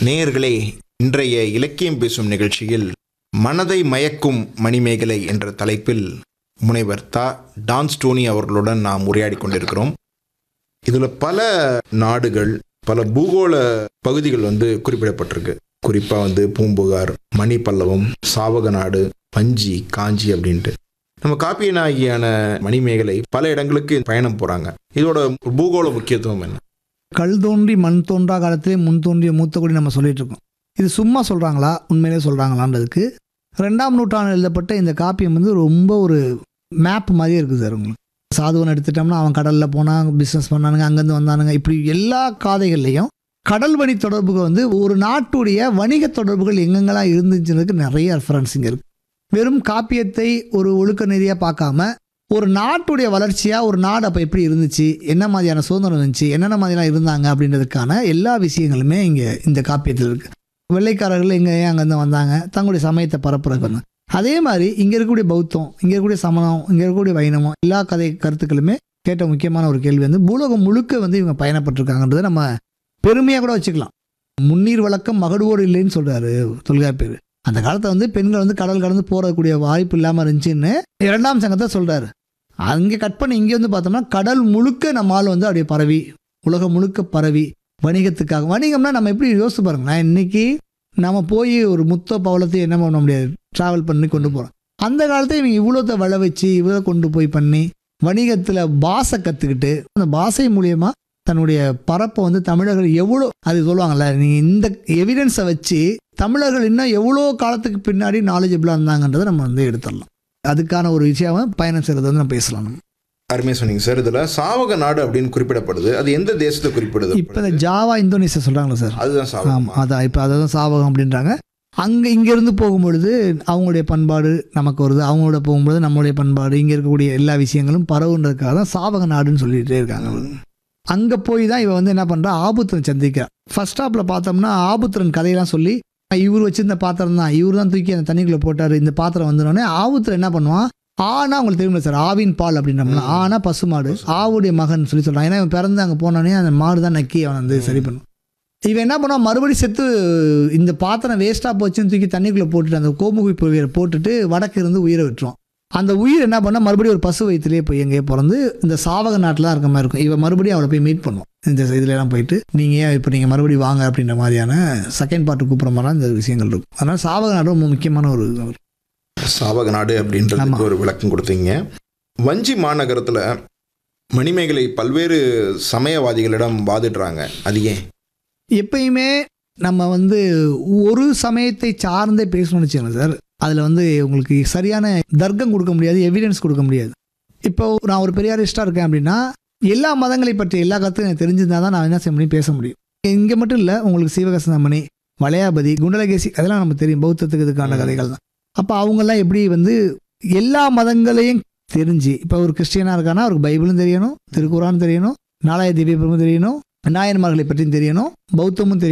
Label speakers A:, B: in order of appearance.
A: நேயர்களே இன்றைய இலக்கியம் பேசும் நிகழ்ச்சியில் மனதை மயக்கும் மணிமேகலை என்ற தலைப்பில் முனைவர் தா டான் ஸ்டோனி அவர்களுடன் நாம் உரையாடி கொண்டிருக்கிறோம் இதில் பல நாடுகள் பல பூகோள பகுதிகள் வந்து குறிப்பிடப்பட்டிருக்கு குறிப்பாக வந்து பூம்புகார் மணிப்பல்லவம் சாவக நாடு பஞ்சி காஞ்சி அப்படின்ட்டு நம்ம காப்பியனாகியான மணிமேகலை பல இடங்களுக்கு பயணம் போகிறாங்க இதோட பூகோள முக்கியத்துவம் என்ன
B: கல் தோன்றி மண் தோன்றா காலத்திலே முன் தோன்றிய மூத்த குடி நம்ம சொல்லிட்டு இருக்கோம் இது சும்மா சொல்கிறாங்களா உண்மையிலே சொல்கிறாங்களான்றதுக்கு ரெண்டாம் நூற்றாண்டு எழுதப்பட்ட இந்த காப்பியம் வந்து ரொம்ப ஒரு மேப் மாதிரியே இருக்குது சார் உங்களுக்கு சாதுவன் எடுத்துட்டோம்னா அவன் கடலில் போனான் பிஸ்னஸ் பண்ணானுங்க அங்கேருந்து வந்தானுங்க இப்படி எல்லா காதைகள்லையும் கடல் வழி தொடர்புகள் வந்து ஒரு நாட்டுடைய வணிக தொடர்புகள் எங்கெங்கெல்லாம் இருந்துச்சுன்றதுக்கு நிறைய ரெஃபரன்ஸ் இங்கே இருக்குது வெறும் காப்பியத்தை ஒரு ஒழுக்க நெறியாக பார்க்காம ஒரு நாட்டுடைய வளர்ச்சியாக ஒரு நாடு அப்போ எப்படி இருந்துச்சு என்ன மாதிரியான சுதந்திரம் இருந்துச்சு என்னென்ன மாதிரிலாம் இருந்தாங்க அப்படின்றதுக்கான எல்லா விஷயங்களுமே இங்கே இந்த காப்பியத்தில் இருக்குது வெள்ளைக்காரர்கள் எங்கே ஏன் அங்கேருந்து வந்தாங்க தங்களுடைய சமயத்தை பரப்புறதுக்கு வந்தாங்க அதே மாதிரி இங்கே இருக்கக்கூடிய பௌத்தம் இங்கே இருக்கக்கூடிய சமணம் இங்கே இருக்கக்கூடிய வைணவம் எல்லா கதை கருத்துக்களுமே கேட்ட முக்கியமான ஒரு கேள்வி வந்து பூலோகம் முழுக்க வந்து இவங்க பயணப்பட்டிருக்காங்கன்றதை நம்ம பெருமையாக கூட வச்சுக்கலாம் முன்னீர் வழக்கம் மகடுவோடு இல்லைன்னு சொல்கிறாரு தொல்காப்பியர் அந்த காலத்தில் வந்து பெண்கள் வந்து கடல் கடந்து போகக்கூடிய வாய்ப்பு இல்லாமல் இருந்துச்சுன்னு இரண்டாம் சங்கத்தை சொல்கிறாரு அங்கே கட் பண்ணி இங்கே வந்து பார்த்தோம்னா கடல் முழுக்க நம்ம ஆள் வந்து அப்படியே பரவி உலகம் முழுக்க பரவி வணிகத்துக்காக வணிகம்னா நம்ம எப்படி யோசிச்சு பாருங்களேன் இன்னைக்கு நம்ம போய் ஒரு முத்த பவளத்தையும் என்ன பண்ண முடியாது ட்ராவல் பண்ணி கொண்டு போகிறோம் அந்த காலத்தில் இவங்க இவ்வளோத்த வள வச்சு இவ்வளோ கொண்டு போய் பண்ணி வணிகத்தில் பாஷை கற்றுக்கிட்டு அந்த பாஷை மூலியமா தன்னுடைய பரப்பை வந்து தமிழர்கள் எவ்வளோ அது சொல்லுவாங்கல்ல நீ இந்த எவிடன்ஸை வச்சு தமிழர்கள் இன்னும் எவ்வளோ காலத்துக்கு பின்னாடி நாலேஜபிளாக இருந்தாங்கன்றதை நம்ம வந்து எடுத்துடலாம் அதுக்கான ஒரு விஷயம் பயணம் செய்கிறது வந்து நம்ம பேசலாம் நம்ம
A: அருமையாக சொன்னீங்க சார் இதில் சாவக நாடு அப்படின்னு குறிப்பிடப்படுது அது எந்த தேசத்தை குறிப்பிடுது
B: இப்போ இந்த ஜாவா இந்தோனேசியா சொல்கிறாங்களா சார்
A: அதுதான் சாவகம்
B: ஆமாம் அதான் இப்போ அதை தான் சாவகம் அப்படின்றாங்க அங்கே இங்கேருந்து போகும்பொழுது அவங்களுடைய பண்பாடு நமக்கு வருது அவங்களோட போகும்பொழுது நம்மளுடைய பண்பாடு இங்கே இருக்கக்கூடிய எல்லா விஷயங்களும் பரவுன்றதுக்காக தான் சாவக நாடுன்னு சொல்லிகிட்டே இருக்காங்க அங்கே போய் தான் இவன் வந்து என்ன பண்ணுறா ஆபுத்திரன் சந்திக்கிறான் ஃபர்ஸ்ட் ஸ்டாப்பில் பார்த்தோம்னா ஆபுத்திரன் கதையெல்லாம் சொல்லி இவர் வச்சிருந்த பாத்திரம் தான் இவர் தான் தூக்கி அந்த தண்ணிக்குள்ளே போட்டார் இந்த பாத்திரம் வந்துடனே ஆபுத்திரன் என்ன பண்ணுவான் ஆனா உங்களுக்கு தெரியுமில்ல சார் ஆவின் பால் அப்படின்றோம்னா ஆனா பசுமாடு ஆவுடைய மகன் சொல்லி சொல்கிறான் ஏன்னா இவன் பிறந்து அங்கே போனோடனே அந்த மாடு தான் நக்கி அவன் வந்து சரி பண்ணும் இவன் என்ன பண்ணுவான் மறுபடியும் செத்து இந்த பாத்திரம் வேஸ்ட்டாக போச்சுன்னு தூக்கி தண்ணிக்குள்ளே போட்டுட்டு அந்த கோமுகி உயிரை போட்டுட்டு வடக்கு இருந்து உயிரை விட்டுருவான் அந்த உயிர் என்ன பண்ணால் மறுபடியும் ஒரு பசு வயிற்றுலேயே போய் எங்கேயோ பிறந்து இந்த சாவக நாட்டில் தான் இருக்க மாதிரி இருக்கும் இவன் மறுபடியும் அவளை போய் மீட் பண்ணுவோம் இந்த இதுலலாம் போயிட்டு நீங்கள் ஏன் இப்போ நீங்கள் மறுபடியும் வாங்க அப்படின்ற மாதிரியான செகண்ட் பார்ட்டு கூப்பிட்ற மாதிரிலாம் இந்த விஷயங்கள் இருக்கும் அதனால் சாவக நாடு ரொம்ப முக்கியமான ஒரு இது.
A: சாவக நாடு அப்படின்றதுக்கு
B: ஆமா.
A: ஒரு விளக்கம் கொடுத்தீங்க வஞ்சி மாநகரத்தில் மணிமேகலை பல்வேறு சமயவாதிகளிடம் வாதிடுறாங்க அது ஏன்
B: எப்பயுமே நம்ம வந்து ஒரு சமயத்தை சார்ந்தே பேசணும்னு வச்சுக்கோங்க சார் அதில் வந்து உங்களுக்கு சரியான தர்க்கம் கொடுக்க முடியாது எவிடன்ஸ் கொடுக்க முடியாது இப்போ நான் ஒரு பெரியாரிஸ்டாக இருக்கேன் அப்படின்னா எல்லா மதங்களை பற்றி எல்லா கருத்தும் எனக்கு தெரிஞ்சிருந்தா தான் நான் என்ன செய்ய முடியும் பேச முடியும் இங்கே மட்டும் இல்லை உங்களுக்கு சீவகசந்தமணி வளையாபதி குண்டலகேசி அதெல்லாம் நமக்கு தெரியும் பௌத்தத்துக்கு இதுக்கான கதைகள் தான் அப்போ அவங்கெல்லாம் எப்படி வந்து எல்லா மதங்களையும் தெரிஞ்சு இப்போ ஒரு கிறிஸ்டியனாக இருக்கானா அவருக்கு பைபிளும் தெரியணும் திருக்குறான் தெரியணும் நாலாய திவ்ய பிரம்மம் தெரியணும் நாயன்மார்களை பற்றியும் தெரியணும் பௌத்தமும் தெரியணும்